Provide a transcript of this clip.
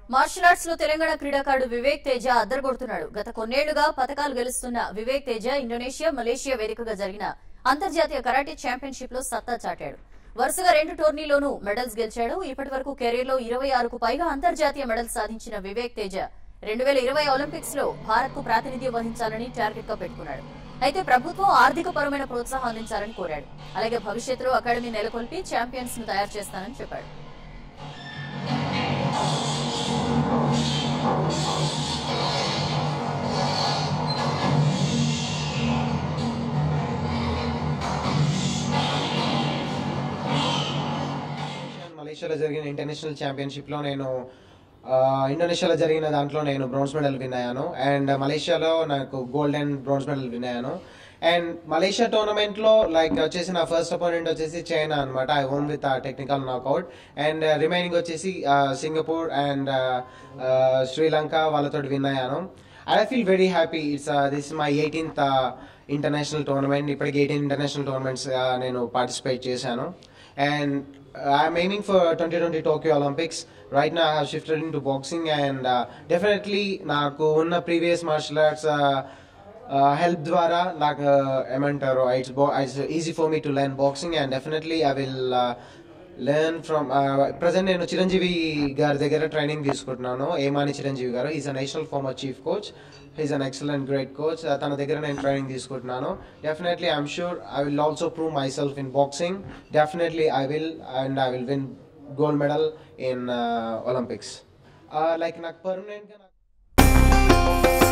Martial arts లో తెలంగాణ క్రీడాకారుడు వివేక్ తేజ అద్దరగొడుతున్నాడు గత కొన్నేళ్లుగా పథకాలు గెలుస్తున్న వివేక్ తేజ ఇండోనేషియా మలేషియా వేదికగా జరిగిన అంతర్జాతీయ కరాటే ఛాంపియన్షిప్ లో సత్తా చాటాడు వరుసగా రెండు టోర్నీలోనూ మెడల్స్ గెలిచాడు ఇప్పటి వరకు కెరీర్ లో ఇరవై ఆరుకు పైగా అంతర్జాతీయ మెడల్స్ సాధించిన వివేక్ తేజ రెండు వేల ఇరవై ఒలింపిక్స్ లో భారత్ కు ప్రాతినిధ్యం వహించాలని టార్గెట్ గా పెట్టుకున్నాడు అయితే ప్రభుత్వం ఆర్థిక పరమైన ప్రోత్సాహం అందించాలని కోరాడు అలాగే భవిష్యత్తులో అకాడమీ నెలకొల్పి ఛాంపియన్స్ ను తయారు చేస్తానని చెప్పాడు మలేషియాలో జరిగిన ఇంటర్నేషనల్ ఛాంపియన్షిప్లో నేను ఆ, ఇండోనేషియాలో జరిగిన దాంట్లో నేను బ్రోన్స్ మెడల్ విన్ అయ్యాను అండ్ మలేషియాలో నాకు gold and bronze medal win అయ్యాను అండ్ మలేషియా టోర్నమెంట్లో లైక్ వచ్చేసి నా ఫస్ట్ అపోనెంట్ వచ్చేసి చైనా అనమాట I won with technical knockout and remaining వచ్చేసి సింగపూర్ అండ్ శ్రీలంక వాళ్ళతో విన్ అయ్యాను I feel very happy it's this my eighteenth international tournament ఇప్పటికి ఎయిటీన్ ఇంటర్నేషనల్ టోర్నమెంట్స్ నేను పార్టిసిపేట్ చేశాను and uh, I'm aiming for 2020 Tokyo Olympics. Right now, I have shifted into boxing, and uh, definitely, నాకు ఉన్న previous martial arts help ద్వారా నాకు ఏమంటారు it's it's easy for me to learn boxing and definitely I will learn from present నేను చిరంజీవి గారి దగ్గర training తీసుకుంటున్నాను ఏమాని Chiranjeevi garu is a national former chief coach is an excellent great coach తన దగ్గర నేను ట్రైనింగ్ తీసుకుంటున్నాను definitely I'm sure I will also prove myself in boxing definitely I will and I will win gold medal in Olympics like నాకు పర్మనెంట్గా నాకు